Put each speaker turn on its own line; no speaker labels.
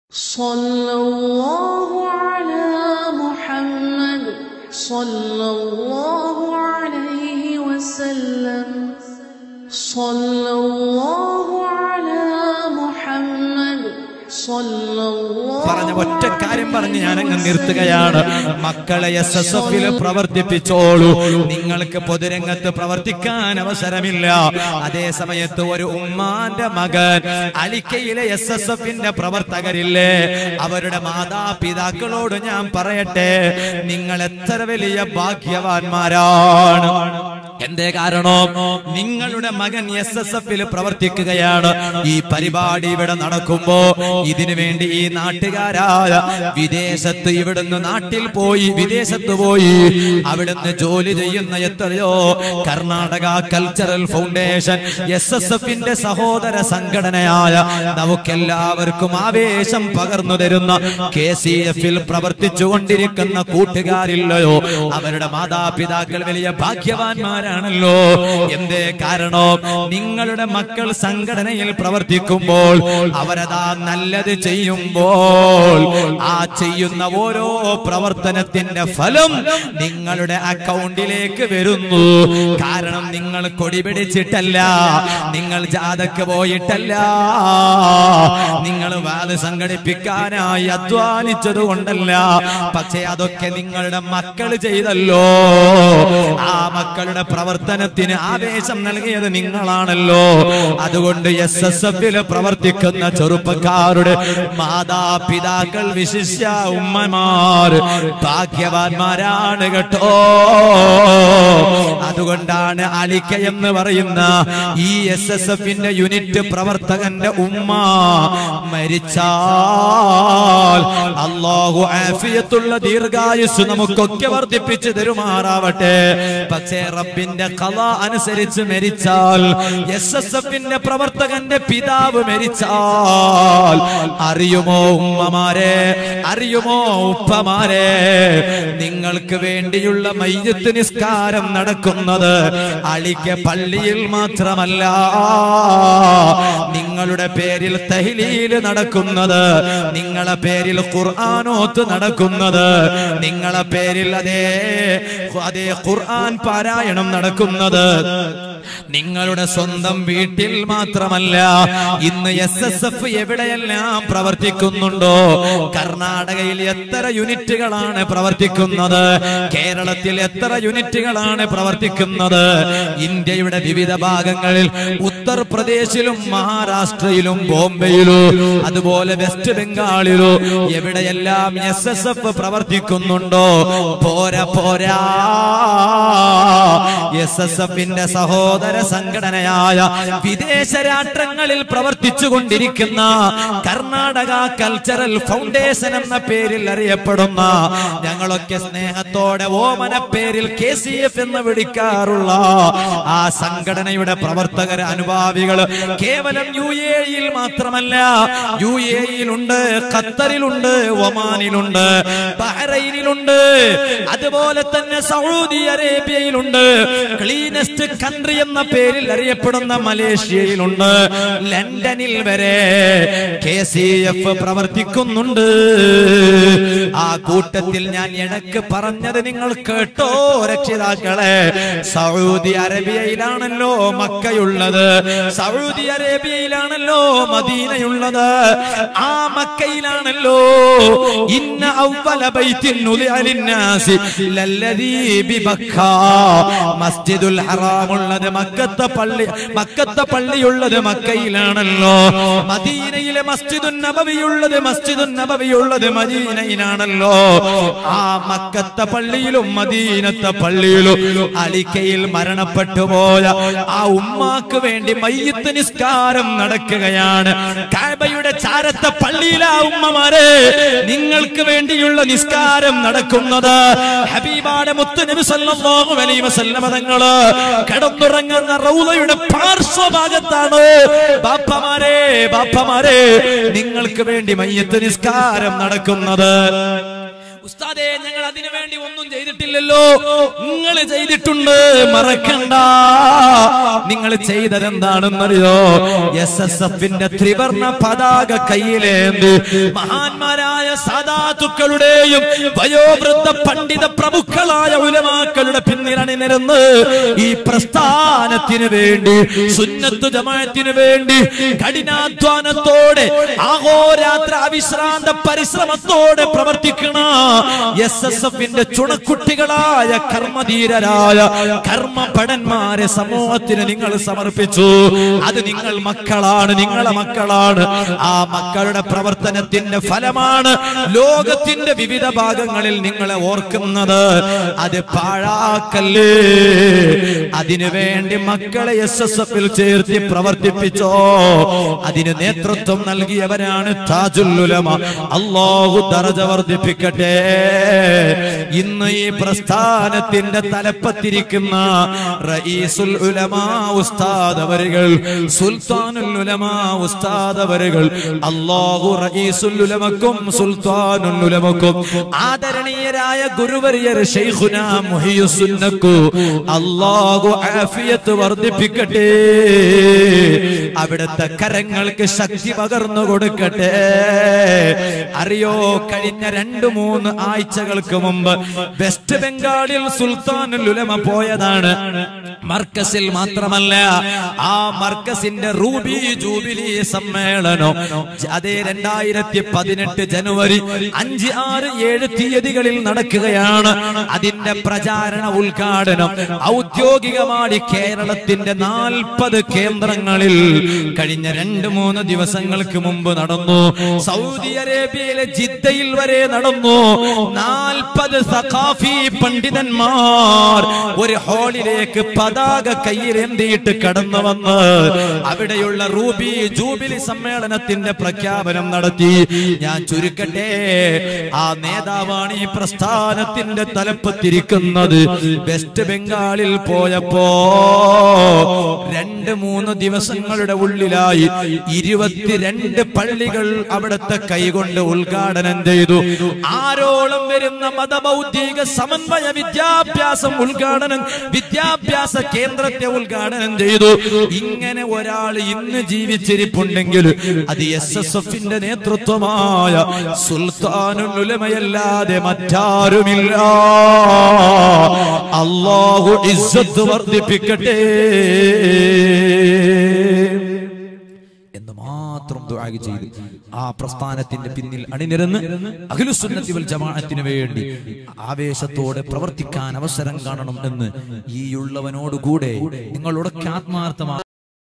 صلى الله على محمد صلى الله عليه وسلم صلى الله على محمد صلى الله
പറഞ്ഞ ഒറ്റ കാര്യം പറഞ്ഞ് ഞാൻ അങ്ങ് നിർത്തുകയാണ് മക്കളെ എസ് എസ് എഫിൽ പ്രവർത്തിപ്പിച്ചോളൂ നിങ്ങൾക്ക് പൊതുരംഗത്ത് പ്രവർത്തിക്കാൻ അവസരമില്ല അതേ സമയത്ത് ഒരു ഉമ്മാന്റെ മകൻ അലിക്കയിലെ എസ് എസ് എഫിന്റെ പ്രവർത്തകരില്ലേ അവരുടെ മാതാപിതാക്കളോട് ഞാൻ പറയട്ടെ നിങ്ങൾ എത്ര വലിയ ഭാഗ്യവാന്മാരാണ് എന്തേ കാരണം നിങ്ങളുടെ മകൻ എസ് എസ് എഫിൽ പ്രവർത്തിക്കുകയാണ് ഈ പരിപാടി ഇവിടെ നടക്കുമ്പോ ഇതിനു വേണ്ടി ഈ നാട്ടുകാരായ വിദേശത്ത് ഇവിടുന്ന് നാട്ടിൽ പോയി വിദേശത്ത് പോയി അവിടുന്ന് ജോലി ചെയ്യുന്ന എത്രയോ Karnataka cultural foundation S S എഫിന്റെ സഹോദര സംഘടനയായ നമുക്കെല്ലാവർക്കും ആവേശം പകർന്നു തരുന്ന കെ സി എഫിൽ പ്രവർത്തിച്ചു കൊണ്ടിരിക്കുന്ന കൂട്ടുകാരില്ലയോ അവരുടെ മാതാപിതാക്കൾ വലിയ ഭാഗ്യവാന്മാരാണല്ലോ എന്തേ കാരണം നിങ്ങളുടെ മക്കൾ സംഘടനയിൽ പ്രവർത്തിക്കുമ്പോൾ അവരതാ നല്ലത് ചെയ്യുമ്പോൾ ആ ചെയ്യുന്ന ഓരോ പ്രവർത്തനത്തിന്റെ ഫലം നിങ്ങളുടെ അക്കൗണ്ടിലേക്ക് വരുന്നു കാരണം നിങ്ങൾ കൊടി പിടിച്ചിട്ടല്ല നിങ്ങൾ ജാഥക്ക് പോയിട്ടല്ല നിങ്ങൾ വാത് സംഘടിപ്പിക്കാനായി അധ്വാനിച്ചത് കൊണ്ടല്ല പക്ഷെ അതൊക്കെ നിങ്ങളുടെ മക്കൾ ചെയ്തല്ലോ ആ മക്കളുടെ പ്രവർത്തനത്തിന് ആവേശം നൽകിയത് നിങ്ങളാണല്ലോ അതുകൊണ്ട് എസ് എസ് എഫില് പ്രവർത്തിക്കുന്ന ചെറുപ്പക്കാരുടെ മാതാപിതാക്കൾ വിശിഷ്യ ഉമ്മമാർ ഭാഗ്യവാന്മാരാണ് കേട്ടോ അതുകൊണ്ടാണ് അലിക്ക എന്ന് പറയുന്ന ഈ എസ് എസ് എഫിന്റെ യൂണിറ്റ് പ്രവർത്തകന്റെ ഉമ്മ മരിച്ചാൽ അള്ളാഹു ആഫിയത്തുള്ള ദീർഘായുസ് നമുക്കൊക്കെ വർദ്ധിപ്പിച്ചു തരുമാറാവട്ടെ പക്ഷേ റബ്ബിന്റെ കഥ അനുസരിച്ച് മരിച്ചാൽ എസ് എസ് എഫിന്റെ പ്രവർത്തകന്റെ പിതാവ് മരിച്ചാൽ അറിയുമോ ഉമ്മമാരെ അറിയുമോ ഉപ്പമാരെ നിങ്ങൾക്ക് വേണ്ടിയുള്ള മയ്യത്ത് നിസ്കാരം നടക്കുന്നത് അളിക്ക പള്ളിയിൽ മാത്രമല്ല നിങ്ങളുടെ പേരിൽ തഹ്ലീൽ നടക്കുന്നത് നിങ്ങളെ പേരിൽ ഖുർആാനോത്ത് നടക്കുന്നത് നിങ്ങളെ പേരിൽ അതേ അതേ ഖുർആൻ പാരായണം നടക്കുന്നത് നിങ്ങളുടെ സ്വന്തം വീട്ടിൽ മാത്രമല്ല ഇന്ന് എസ് എസ് എഫ് എവിടെയെല്ലാം പ്രവർത്തിക്കുന്നുണ്ടോ കർണാടകയിൽ എത്ര യൂണിറ്റുകളാണ് പ്രവർത്തിക്കുന്നത് കേരളത്തിൽ എത്ര യൂണിറ്റുകളാണ് പ്രവർത്തിക്കുന്നത് ഇന്ത്യയുടെ വിവിധ ഭാഗങ്ങളിൽ ഉത്തർപ്രദേശിലും മഹാരാഷ്ട്രയിലും ബോംബെയിലും അതുപോലെ വെസ്റ്റ് ബംഗാളിലോ എവിടെയെല്ലാം എസ് എസ് എഫ് പ്രവർത്തിക്കുന്നുണ്ടോ പോരാ പോരാ എസ് എസ് എഫിന്റെ സഹോദര സംഘടനയായ വിദേശ രാഷ്ട്രങ്ങളിൽ പ്രവർത്തിച്ചു കൊണ്ടിരിക്കുന്ന കർണാടക കൾച്ചറൽ ഫൗണ്ടേഷൻ എന്ന പേരിൽ അറിയപ്പെടുന്ന ഞങ്ങളൊക്കെ സ്നേഹത്തോടെ ഓമന പേരിൽ കെ സി എഫ് എന്ന് വിളിക്കാറുള്ള ആ സംഘടനയുടെ പ്രവർത്തകർ അനുഭാവികൾ കേവലം യു എ ഇയിൽ മാത്രമല്ല യു എ ഇയിലുണ്ട് ഖത്തറിലുണ്ട് ഒമാനിലുണ്ട് ബഹ്റൈനിലുണ്ട് അതുപോലെ തന്നെ സൗദി അറേബ്യയിലുണ്ട് ക്ലീനസ്റ്റ് കൺട്രി എന്ന പേരിൽ അറിയപ്പെടുന്ന മലേഷ്യയിലുണ്ട് ലണ്ടനിൽ വരെ കെ സി എഫ് പ്രവർത്തിക്കുന്നുണ്ട് ആ കൂട്ടത്തിൽ ഞാൻ ഇടക്ക് പറഞ്ഞത് നിങ്ങൾ കേട്ടോ രക്ഷിതാക്കളെ സൗദി അറേബ്യയിലാണല്ലോ മക്കയുള്ളത് സൗദി അറേബ്യയിലാണല്ലോ മദീനയുള്ളത് ആ മക്കയിലാണല്ലോ ഇന്ന ഔവല ബൈത്തിൻ നുദിഅ ലിന്നാസി ലല്ലദീ ബിബക്ക മസ്ജിദുൽ ഹറാം ഉള്ളത് മക്കത്തെ പള്ളി മക്കത്തെ പള്ളിയുള്ളത് മക്കയിലാണല്ലോ മദീനയിലെ മസ്ജിദുൻ നബവിയുള്ളത് മസ്ജിദുൻ നബവിയുള്ളത് മദീനയിലാണല്ലോ ആ മക്കത്തെ പള്ളിയിലും മദീനത്തെ പള്ളിയിലും അലിക്കയിൽ മരണപ്പെട്ടു പോയ ആ ഉമ്മാക്ക് വേണ്ടി മയ്യത്ത് നിസ്കാരം നടക്കുകയാണ് കാബയുടെ ചാരത്തെ പള്ളിയിലാ ഉമ്മമാരെ നിങ്ങൾക്ക് വേണ്ടിയുള്ള നിസ്കാരം നടക്കുന്നത് ഹബീബാടെ മുത്ത് നബി സല്ലല്ലാഹു അലൈഹി വസല്ലമ തങ്ങള് കിടന്നുറങ്ങുന്ന റൗളയുടെ പാർശ്വഭാഗത്താണ് ബാപ്പമാരെ ബാപ്പമാരെ നിങ്ങൾക്ക് വേണ്ടി മയ്യത്ത് നിസ്കാരം നടക്കുന്നത് ഉസ്താദേ ഞങ്ങൾ അതിനു വേണ്ടി ഒന്നും ചെയ്തിട്ടില്ലല്ലോ നിങ്ങൾ ചെയ്തിട്ടുണ്ട് മറക്കണ്ട നിങ്ങൾ ചെയ്തതെന്താണെന്നറിയോ എസ് എസ് എഫിന്റെ ത്രിവർണ പതാക കയ്യിലേന്ത് മഹാന്മാരായ സാധാതുക്കളുടെയും വയോവൃദ്ധ പണ്ഡിത പ്രമുഖളായ ഉലമാക്കളുടെ പിന്നിലണിനിരുന്ന് ഈ പ്രസ്ഥാനത്തിന് വേണ്ടി സുന്നത്തു ജമാഅത്തിന് വേണ്ടി കഠിനാധ്വാനത്തോടെ ആഹോരാത്ര അവിശ്രാന്ത പരിശ്രമത്തോടെ പ്രവർത്തിക്കണ എസ് എസ് എഫിന്റെ ചുണക്കുട്ടികളായ കർമ്മധീരരായ കർമ്മപടന്മാരെ സമൂഹത്തിന് നിങ്ങൾ സമർപ്പിച്ചു അത് നിങ്ങൾ മക്കളാണ് നിങ്ങളെ മക്കളാണ് ആ മക്കളുടെ പ്രവർത്തനത്തിന്റെ ഫലമാണ് ലോകത്തിന്റെ വിവിധ ഭാഗങ്ങളിൽ നിങ്ങളെ ഓർക്കുന്നത് അത് പാഴാക്കല്ലേ അതിനു വേണ്ടി മക്കളെ എസ് എസ് എഫിൽ ചേർത്തി പ്രവർത്തിപ്പിച്ചോ അതിന് നേതൃത്വം നൽകിയവരാണ് താജുല്ലുലമ അള്ളാഹു ദറജ വർദ്ധിപ്പിക്കട്ടെ ഇന്ന് ഈ പ്രസ്ഥാനത്തിന്റെ തലപ്പത്തിരിക്കുന്ന റഈസുൽ ഉലമാ ഉസ്താദ് അവരുകൾ സുൽത്താനുൽ ഉലമാ ഉസ്താദ് അവരുകൾ അള്ളാഹു റഈസുൽ ഉലമക്കും സുൽത്താനുൽ ഉലമക്കും ആദരണീയരായ ഗുരുവര്യർ ഷെയ്ഖുന മുഹിയുസുന്നക്കു അള്ളാഹു ആഫിയത്ത് വർദ്ധിപ്പിക്കട്ടെ അവിടുത്തെ കരങ്ങൾക്ക് ശക്തി പകർന്നു കൊടുക്കട്ടെ അറിയോ കഴിഞ്ഞ രണ്ടു മൂന്ന് ആഴ്ചകൾക്ക് മുമ്പ് വെസ്റ്റ് ബംഗാളിൽ സുൽത്താനുൽ ഉലമ പോയതാണ് മർക്കസിൽ മാത്രമല്ല ആ മർക്കസിന്റെ റൂബി ജൂബിലി സമ്മേളനം അതേ രണ്ടായിരത്തി പതിനെട്ട് ജനുവരി അഞ്ച് ആറ് ഏഴ് തീയതികളിൽ നടക്കുകയാണ് അതിന്റെ പ്രചാരണ ഉദ്ഘാടനം ഔദ്യോഗികമായി കേരളത്തിന്റെ നാൽപ്പത് കേന്ദ്രങ്ങളിൽ കഴിഞ്ഞ രണ്ട് മൂന്ന് ദിവസങ്ങൾക്ക് മുമ്പ് നടന്നു സൗദി അറേബ്യയിലെ ജിദ്ദയിൽ വരെ നടന്നു നാൽപ്പത് സഖാഫി പണ്ഡിതന്മാർ ഒരു ഹാളിലേക്ക് പതാക കയ്യിലേന്തിയിട്ട് കടന്നു വന്ന് അവിടെയുള്ള റൂബി ജൂബിലി സമ്മേളനത്തിന്റെ പ്രഖ്യാപനം നടത്തി ഞാൻ ചുരുക്കട്ടെ ആ നേതാവാണ് ഈ പ്രസ്ഥാനത്തിന്റെ തലപ്പത്തിരിക്കുന്നത് വെസ്റ്റ് ബംഗാളിൽ പോയപ്പോ രണ്ട് മൂന്ന് ദിവസങ്ങളുടെ ഉള്ളിലായി ഇരുപത്തിരണ്ട് പള്ളികൾ അവിടുത്തെ കൈകൊണ്ട് ഉദ്ഘാടനം ചെയ്തു ആരോളം വരുന്ന മതബൗദ്ധിക സമന്വയ വിദ്യാഭ്യാസം ഉദ്ഘാടനം വിദ്യാഭ്യാസ കേന്ദ്രത്തെ ഉദ്ഘാടനം ചെയ്തു ഇങ്ങനെ ഒരാൾ ഇന്ന് ജീവിച്ചിരിപ്പുണ്ടെങ്കിൽ അത് എസ് എസ് എഫിന്റെ നേതൃത്വമായ സുൽത്താനുലമയല്ലാതെ മറ്റാരുമില്ല അള്ളാഹു ഇസ്സത്ത് വർദ്ധിപ്പിക്കട്ടെ എന്ന് മാത്രം ദുആ ചെയ്തു ആ പ്രസ്ഥാനത്തിന്റെ പിന്നിൽ അണിനിരന്ന് അഖിലുസുന്നത്തി വൽ ജമാഅത്തിന് വേണ്ടി ആവേശത്തോടെ പ്രവർത്തിക്കാൻ അവസരം കാണണം എന്ന് ഈ ഉള്ളവനോടുകൂടെ നിങ്ങളോടൊക്കെ ആത്മാർത്ഥമായി